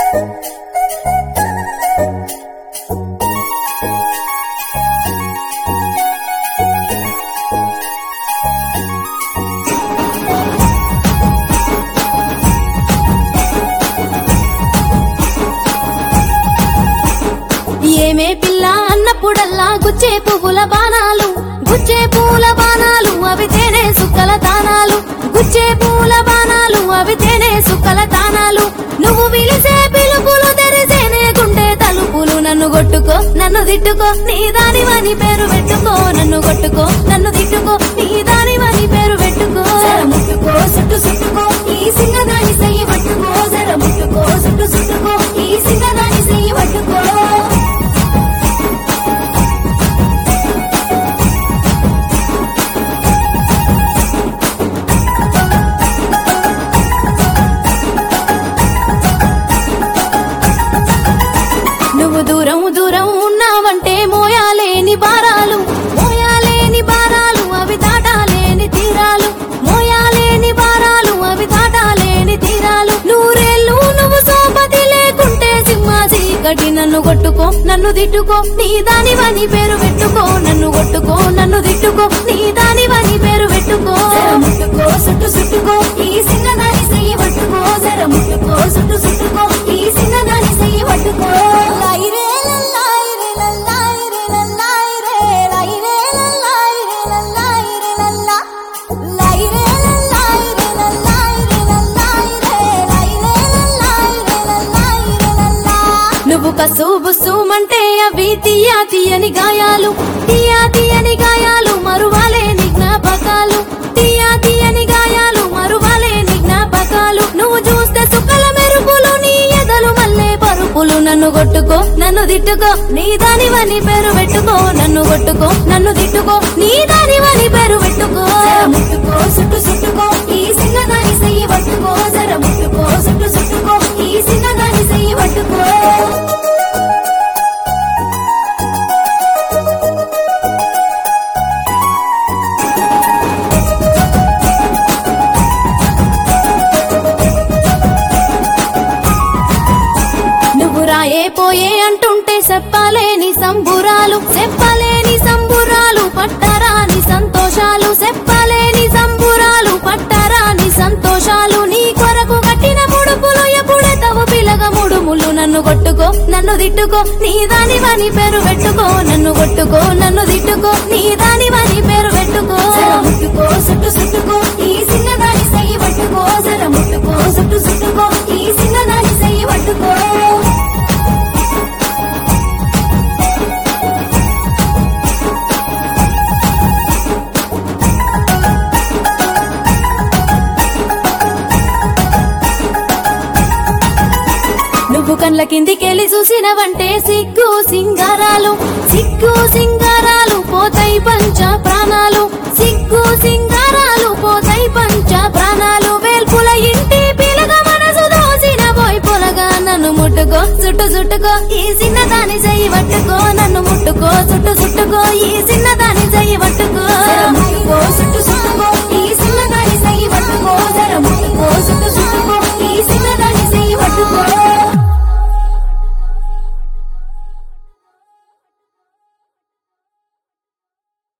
ఏమే పిల్ల అన్నప్పుడల్లా గుచ్చే పువ్వుల బాణాలు గుచ్చే పూల బాణాలు అవి తేనె సుక్కల తానాలు గుచ్చే పూల బాణాలు అవి తేనె సుక్కల తానాలు నువ్వు పిలిసే పిలుపులు తెరిసేనే గుండె తలుపులు నన్ను కొట్టుకో నన్ను తిట్టుకో నీ దానివని పేరు పెట్టుకో నన్ను కొట్టుకో నన్ను తిట్టుకో నీ దానివని పేరు పెట్టుకో జర ముట్టుకో సుట్టు సుట్టుకో ఈ సింగదాని సెయ్యి పట్టుకో జర ముట్టుకో సుట్టు సుట్టుకో ఈ సింగదాని సెయ్యి పట్టుకో నువ్వు దూరం దూరం ఉన్నావంటే మోయాలేని భారాలు మోయాలేని భారాలు అవి దాటాలేని తీరాలు మోయాలేని భారాలు అవి దాటాలేని తీరాలు నూరేళ్ళు నువ్వు సోపతి లేకుంటే సింహ చీకటి నన్ను కొట్టుకో నన్ను తిట్టుకో నీ దానివని పేరు పెట్టుకో నన్ను కొట్టుకో నన్ను తిట్టుకో నీ దానివని పేరు పెట్టుకో జర ముట్టుకో సుట్టు సుట్టుకో ఈ సింగదాని సెయ్యి పట్టుకో జర ముట్టుకో సుట్టు సుట్టుకో ఈ సింగదాని సెయ్యి పట్టుకో లైరే లల్లాయిరే లల్లాయిరే లల్లాయిరే లైరే లల్లాయిరే లల్లాయిరే లల్లా లైరే లల్లాయిరే లల్లాయిరే లల్లాయిరే లైరే లల్లాయిరే లల్లాయిరే లల్లా నువ్వు కసు బుసుమంటే అవి తీయా తీయని గాయాలు తీయా తీయని గాయాలు మరువాలేని జ్ఞాపకాలు తీయా తీయని గాయాలు మరువాలేని జ్ఞాపకాలు నువ్వు చూస్తే సుక్కల మెరుపులు నీ ఎదలు మల్లే పరుపులు నన్ను కొట్టుకో నన్ను తిట్టుకో నీ దానివని పేరు పెట్టుకో నన్ను కొట్టుకో నన్ను తిట్టుకో నీ దానివని పేరు పెట్టుకో జర ముట్టుకో సుట్టు సుట్టుకో ఈ సింగదాని సెయ్యి పట్టుకో జర ముట్టుకో సుట్టు సుట్టుకో ఈ సింగదాని సెయ్యి పట్టుకో నువ్వు రాయే పోయే అంటుంటే చెప్పలేని సంబురాలు చెప్పలేని సంబురాలు పట్టరాని సంతోషాలు చెప్పలేని సంబురాలు పట్టరాని సంతోషాలు నీ కొరకు కట్టిన ముడుపులు ఎప్పుడే తవు పిలగ ముడుములు నన్ను కొట్టుకో నన్ను తిట్టుకో నీ దానివని పేరు పెట్టుకో నన్ను కొట్టుకో నన్ను తిట్టుకో నీ దానివని పేరు పెట్టుకో జర ముట్టుకో సుట్టు సుట్టుకో ఈ సిన్నదాని సెయ్యి పట్టుకో జర ముట్టుకో సుట్టు సుట్టుకో ఈ సిన్నదాని సెయ్యి పట్టుకో నువ్వు కండ్ల కిందికెళ్ళి చూసినవంటే సిగ్గు సింగారాలు సిగ్గు సింగారాలు పోతాయి పంచ ప్రాణాలు సిగ్గు సింగారాలు పోతాయి పంచ ప్రాణాలు వేల్పుల ఇంటి పిలగ మనసు దోసిన పోయి పొలగా నన్ను ముట్టుకో చుట్టు చుట్టుకో ఈ చిన్నదాని చెయ్యి పట్టుకో నన్ను ముట్టుకో చుట్టు చుట్టుకో ఈ చిన్న